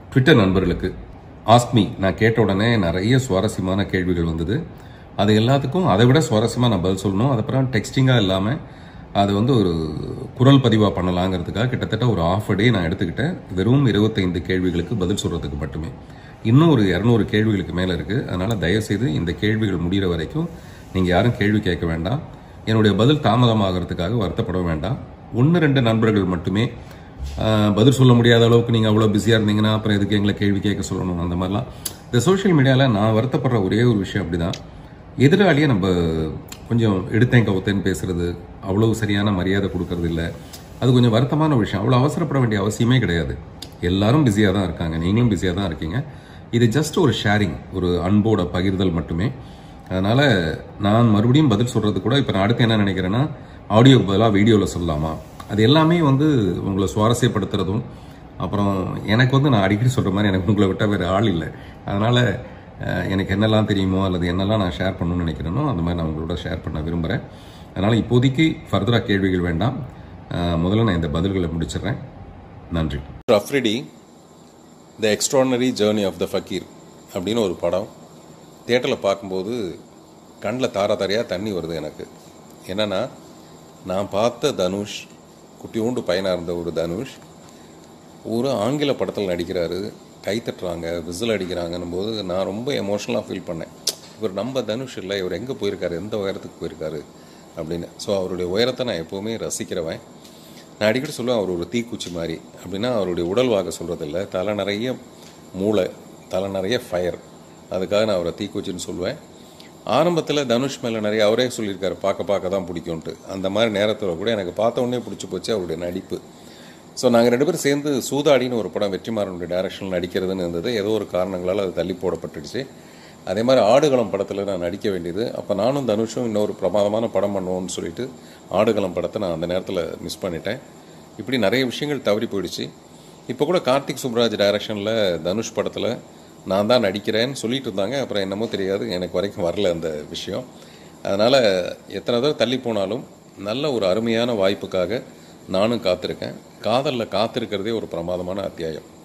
Twitter நண்பர்களுக்கு ஆஸ்மி நான் கேட்ட உடனே நிறைய சுவாரஸ்யமான கேள்விகள் வந்தது அது எல்லாத்துக்கும் அதை விட சுவாரஸ்யமாக நான் பதில் சொல்லணும் அதுக்கப்புறம் டெக்ஸ்டிங்காக இல்லாமல் அது வந்து ஒரு குரல் பதிவாக பண்ணலாங்கிறதுக்காக கிட்டத்தட்ட ஒரு ஆஃப் டே நான் எடுத்துக்கிட்டேன் வெறும் இருபத்தைந்து கேள்விகளுக்கு பதில் சொல்கிறதுக்கு மட்டுமே இன்னும் ஒரு இரநூறு கேள்விகளுக்கு மேலே இருக்குது அதனால் தயவுசெய்து இந்த கேள்விகள் முடிகிற வரைக்கும் நீங்கள் யாரும் கேள்வி கேட்க வேண்டாம் என்னுடைய பதில் தாமதமாகிறதுக்காக வருத்தப்பட வேண்டாம் ஒன்று ரெண்டு நண்பர்கள் மட்டுமே ஆஹ், பதில் சொல்ல முடியாத அளவுக்கு நீங்கள் அவ்வளோ பிஸியாக இருந்தீங்கன்னா அப்புறம் எதுக்கு எங்களை கேள்வி கேட்க சொல்லணும் அந்த மாதிரிலாம் இந்த சோஷியல் மீடியாவில் நான் வருத்தப்படுற ஒரே ஒரு விஷயம் அப்படிதான் எதிராளியை நம்ம கொஞ்சம் எடுத்தேன் கவுத்தேன்னு பேசுறது அவ்வளவு சரியான மரியாதை கொடுக்கறது இல்லை அது கொஞ்சம் வருத்தமான விஷயம் அவ்வளோ அவசரப்பட வேண்டிய அவசியமே கிடையாது எல்லாரும் பிஸியாக தான் இருக்காங்க நீங்களும் பிஸியாக தான் இருக்கீங்க இது ஜஸ்ட் ஒரு ஷேரிங் ஒரு அன்போட பகிர்தல் மட்டுமே அதனால நான் மறுபடியும் பதில் சொல்றது கூட இப்போ நான் அடுத்து என்ன நினைக்கிறேன்னா ஆடியோக்கு பதிலாக வீடியோவில் சொல்லலாமா அது எல்லாமே வந்து உங்களை சுவாரஸ்யப்படுத்துறதும் அப்புறம் எனக்கு வந்து நான் அடிக்கடி சொல்ற மாதிரி எனக்கு உங்களை விட்டால் வேறு ஆள் இல்லை அதனால அஹ், எனக்கு என்னெல்லாம் தெரியுமோ அல்லது என்னெல்லாம் நான் ஷேர் பண்ணணும்னு நினைக்கிறேனோ அந்த மாதிரி நான் உங்களோட ஷேர் பண்ண விரும்புகிறேன் அதனால இப்போதைக்கு ஃபர்தராக கேள்விகள் வேண்டாம் அஹ், முதல்ல நான் இந்த பதில்களை முடிச்சிடுறேன் நன்றி Afridi the extraordinary journey of the fakir அப்படின்னு ஒரு படம் தியேட்டரில் பார்க்கும்போது கண்ணில் தார தாரையாக தண்ணி வருது எனக்கு என்னன்னா நான் பார்த்த தனுஷ் குட்டியூண்டு பையனாக இருந்த ஒரு தனுஷ் ஒரு ஆங்கில படத்தில் நடிக்கிறாரு கை தட்டுறாங்க விசில் அடிக்கிறாங்கன்னும் போது நான் ரொம்ப எமோஷனலாக ஃபீல் பண்ணேன் இவர் நம்ம தனுஷ் இல்லை இவர் எங்கே போயிருக்காரு எந்த உயரத்துக்கு போயிருக்காரு அப்படின்னு ஸோ அவருடைய உயரத்தை நான் எப்போவுமே ரசிக்கிறவன் நான் அடிக்கடி சொல்லுவேன் அவர் ஒரு தீக்குச்சி மாதிரி அப்படின்னா அவருடைய உடல் வாக சொல்கிறதில்ல தலை நிறைய மூளை தலை நிறைய ஃபயர் அதுக்காக நான் அவரை தீக்குச்சின்னு சொல்லுவேன் ஆரம்பத்தில் தனுஷ் மேலே நிறைய அவரே சொல்லியிருக்காரு பார்க்க பார்க்க தான் பிடிக்கும்ன்ட்டு அந்த மாதிரி நேரத்தில் கூட எனக்கு பார்த்த உடனே பிடிச்சி போச்சு அவருடைய நடிப்பு ஸோ நாங்கள் ரெண்டு பேரும் சேர்ந்து சூதாடின்னு ஒரு படம் வெற்றிமாறனுடைய டைரக்ஷனில் நடிக்கிறதுன்னு இருந்தது ஏதோ ஒரு காரணங்களால் அது தள்ளி போடப்பட்டுடுச்சு அதே மாதிரி ஆடுகளம் படத்தில் நான் நடிக்க வேண்டியது அப்போ நானும் தனுஷும் இன்னொரு பிரமாதமான படம் பண்ணுவோம்னு சொல்லிட்டு ஆடுகளம் படத்தை நான் அந்த நேரத்தில் மிஸ் பண்ணிட்டேன் இப்படி நிறைய விஷயங்கள் தவறி போயிடுச்சு இப்போ கூட கார்த்திக் சுப்ராஜ் டைரக்ஷனில் தனுஷ் படத்தில் நான் தான் நடிக்கிறேன்னு சொல்லிட்டு இருந்தாங்க அப்புறம் என்னமோ தெரியாது எனக்கு வரைக்கும் வரல அந்த விஷயம் அதனால் எத்தனை தடவை தள்ளி போனாலும் நல்ல ஒரு அருமையான வாய்ப்புக்காக நானும் காத்திருக்கேன் காதலில் காத்திருக்கிறதே ஒரு பிரமாதமான அத்தியாயம்